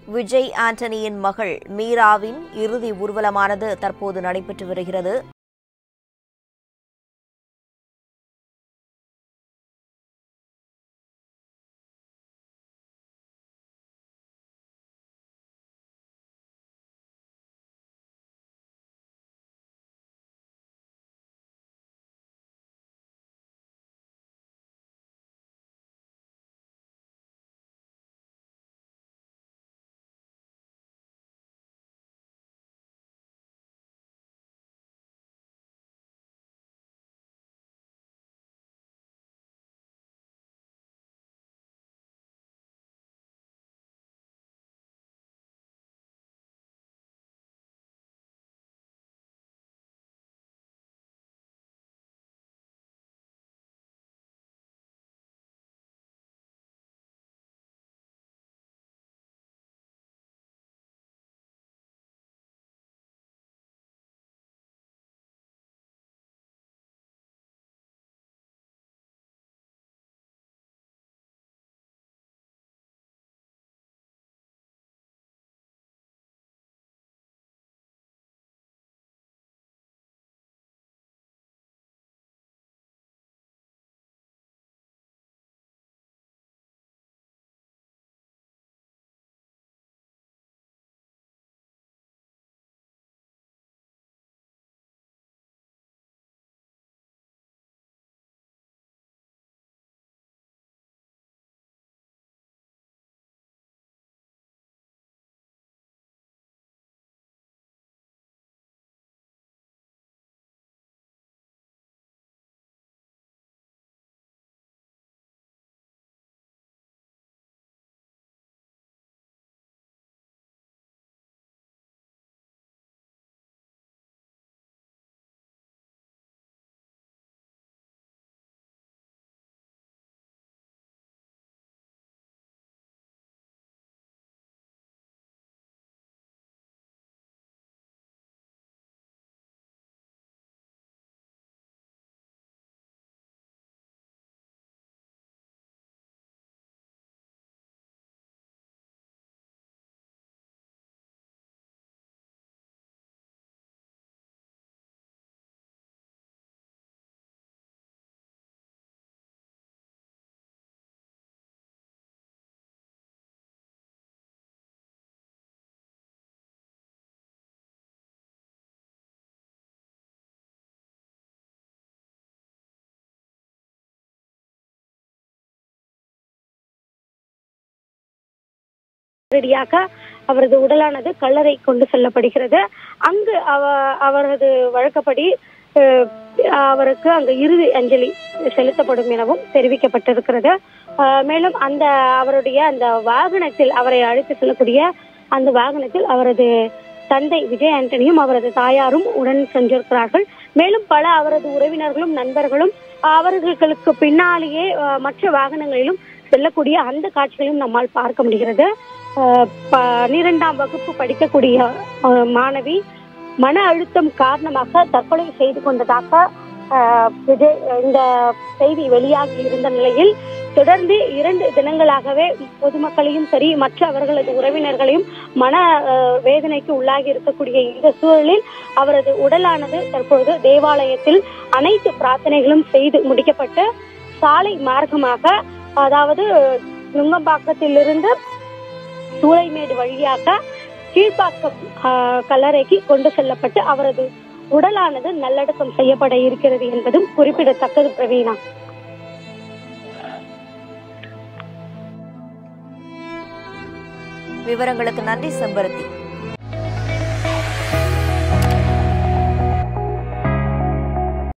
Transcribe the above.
விஜய் ஆண்டனியின் மகள் மீராவின் இறுதி ஊர்வலமானது தற்போது நடைபெற்று வருகிறது நேரடியாக அவரது உடலானது கல்லறை கொண்டு செல்லப்படுகிறது அங்கு அவ அவரது வழக்கப்படி அஹ், அவருக்கு அங்கு இறுதி அஞ்சலி செலுத்தப்படும் எனவும் தெரிவிக்கப்பட்டிருக்கிறது அஹ், மேலும் அந்த அவருடைய அந்த வாகனத்தில் அவரை அழைத்து செல்லக்கூடிய அந்த வாகனத்தில் அவரது தந்தை விஜய் ஆண்டனியும் அவரது தாயாரும் உடன் சென்றிருக்கிறார்கள் மேலும் பல அவரது உறவினர்களும் நண்பர்களும் அவர்களுக்கு பின்னாலேயே அஹ், மற்ற வாகனங்களிலும் செல்லக்கூடிய அந்த காட்சிகளையும் நம்மால் பார்க்க முடிகிறது அஹ், பன்னிரெண்டாம் வகுப்பு படிக்கக்கூடிய அஹ், மாணவி மன அழுத்தம் காரணமாக தற்கொலை செய்து கொண்டதாக அஹ், விஜய் இந்த செய்தி வெளியாகி இருந்த நிலையில் தொடர்ந்து இரண்டு தினங்களாகவே பொதுமக்களையும் சரி மற்ற அவர்களது உறவினர்களையும் மன அஹ், வேதனைக்கு உள்ளாகி இருக்கக்கூடிய இந்த சூழலில் அவரது உடலானது தற்பொழுது தேவாலயத்தில் அனைத்து பிரார்த்தனைகளும் செய்து முடிக்கப்பட்டு சாலை மார்க்கமாக அதாவது நுங்கம்பாக்கத்திலிருந்து சூளைமேடு வழியாக கீழ்ப்பாக்கம் ஆஹ், கல்லறைக்கு கொண்டு செல்லப்பட்டு அவரது உடலானது நல்லடக்கம் செய்யப்பட இருக்கிறது என்பதும் குறிப்பிடத்தக்கது பிரவீனா விவரங்களுக்கு நன்றி செம்பருத்தி